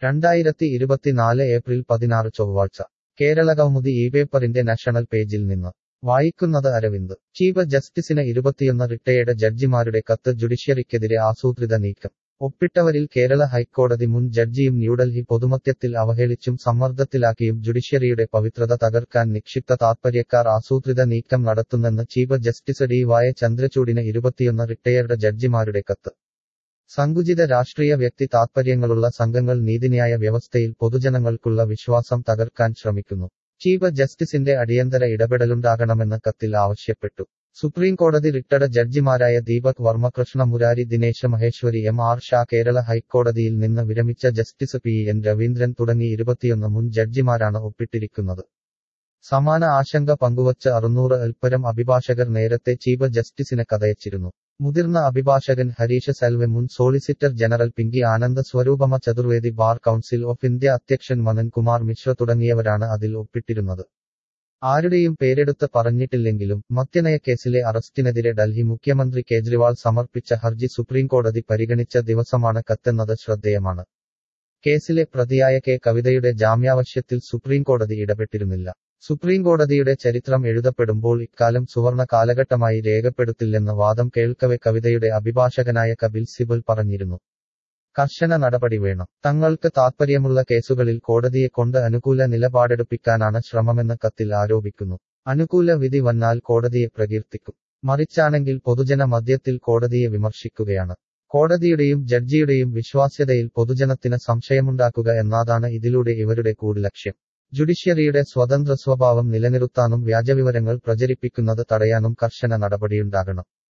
രണ്ടായിരത്തി ഇരുപത്തിനാല് ഏപ്രിൽ പതിനാറ് ചൊവ്വാഴ്ച കേരളകൗമുദി ഈ പേപ്പറിന്റെ നാഷണൽ പേജിൽ നിന്ന് വായിക്കുന്നത് അരവിന്ദ് ചീഫ് ജസ്റ്റിസിന് ഇരുപത്തിയൊന്ന് റിട്ടയേർഡ് ജഡ്ജിമാരുടെ കത്ത് ജുഡീഷ്യറിക്കെതിരെ ആസൂത്രിത നീക്കം ഒപ്പിട്ടവരിൽ കേരള ഹൈക്കോടതി മുൻ ജഡ്ജിയും ന്യൂഡൽഹി പൊതുമധ്യത്തിൽ അവഹേളിച്ചും സമ്മർദ്ദത്തിലാക്കിയും ജുഡീഷ്യറിയുടെ പവിത്രത തകർക്കാൻ നിക്ഷിപ്ത താത്പര്യക്കാർ ആസൂത്രിത നീക്കം നടത്തുന്നെന്ന് ചീഫ് ജസ്റ്റിസ് ഡി വായ ചന്ദ്രചൂഡിന് ഇരുപത്തിയൊന്ന് റിട്ടയേർഡ് ജഡ്ജിമാരുടെ കത്ത് സങ്കുചിത രാഷ്ട്രീയ വ്യക്തി താത്പര്യങ്ങളുള്ള സംഘങ്ങൾ നീതിന്യായ വ്യവസ്ഥയിൽ പൊതുജനങ്ങൾക്കുള്ള വിശ്വാസം തകർക്കാൻ ശ്രമിക്കുന്നു ചീഫ് ജസ്റ്റിസിന്റെ അടിയന്തര ഇടപെടലുണ്ടാകണമെന്ന് കത്തിൽ ആവശ്യപ്പെട്ടു സുപ്രീം കോടതി റിട്ടയർഡ് ജഡ്ജിമാരായ ദീപക് വർമ്മ കൃഷ്ണ മുരാരി ദിനേശ മഹേശ്വരി എം ആർ ഷാ കേരള ഹൈക്കോടതിയിൽ നിന്ന് വിരമിച്ച ജസ്റ്റിസ് പി എൻ രവീന്ദ്രൻ തുടങ്ങി ഇരുപത്തിയൊന്ന് മുൻ ജഡ്ജിമാരാണ് ഒപ്പിട്ടിരിക്കുന്നത് സമാന ആശങ്ക പങ്കുവച്ച് അറുന്നൂറ് അൽപ്പരം അഭിഭാഷകർ നേരത്തെ ചീഫ് ജസ്റ്റിസിന് കഥയച്ചിരുന്നു മുതിർന്ന അഭിഭാഷകൻ ഹരീഷ് സൽവെ മുൻ solicitor general Pinky Anand Swaroopama Chaturvedi bar council of India അധ്യക്ഷൻ മനൻ കുമാർ മിശ്ര തുടങ്ങിയവരാണ് അതിൽ ഒപ്പിട്ടിരുന്നത് ആരുടെയും പേരെടുത്ത് പറഞ്ഞിട്ടില്ലെങ്കിലും മദ്യനയക്കേസിലെ അറസ്റ്റിനെതിരെ ഡൽഹി മുഖ്യമന്ത്രി കേജ്രിവാൾ സമർപ്പിച്ച ഹർജി സുപ്രീംകോടതി പരിഗണിച്ച ദിവസമാണ് കത്തെന്നത് ശ്രദ്ധേയമാണ് കേസിലെ പ്രതിയായ കെ കവിതയുടെ ജാമ്യാവശ്യത്തിൽ സുപ്രീംകോടതി ഇടപെട്ടിരുന്നില്ല സുപ്രീംകോടതിയുടെ ചരിത്രം എഴുതപ്പെടുമ്പോൾ ഇക്കാലം സുവർണ കാലഘട്ടമായി രേഖപ്പെടുത്തില്ലെന്ന് വാദം കേൾക്കവെ കവിതയുടെ അഭിഭാഷകനായ കപിൽ സിബൽ പറഞ്ഞിരുന്നു കർശന നടപടി വേണം തങ്ങൾക്ക് താത്പര്യമുള്ള കേസുകളിൽ കോടതിയെ കൊണ്ട് അനുകൂല നിലപാടെടുപ്പിക്കാനാണ് ശ്രമമെന്ന് കത്തിൽ ആരോപിക്കുന്നു അനുകൂല വിധി വന്നാൽ കോടതിയെ പ്രകീർത്തിക്കും മറിച്ചാണെങ്കിൽ പൊതുജന മധ്യത്തിൽ കോടതിയെ വിമർശിക്കുകയാണ് കോടതിയുടെയും ജഡ്ജിയുടെയും വിശ്വാസ്യതയിൽ പൊതുജനത്തിന് സംശയമുണ്ടാക്കുക എന്നതാണ് ഇതിലൂടെ ഇവരുടെ കൂടിലക്ഷ്യം ജുഡീഷ്യറിയുടെ സ്വതന്ത്ര സ്വഭാവം നിലനിർത്താനും വ്യാജവിവരങ്ങൾ പ്രചരിപ്പിക്കുന്നത് തടയാനും കർശന നടപടിയുണ്ടാകണം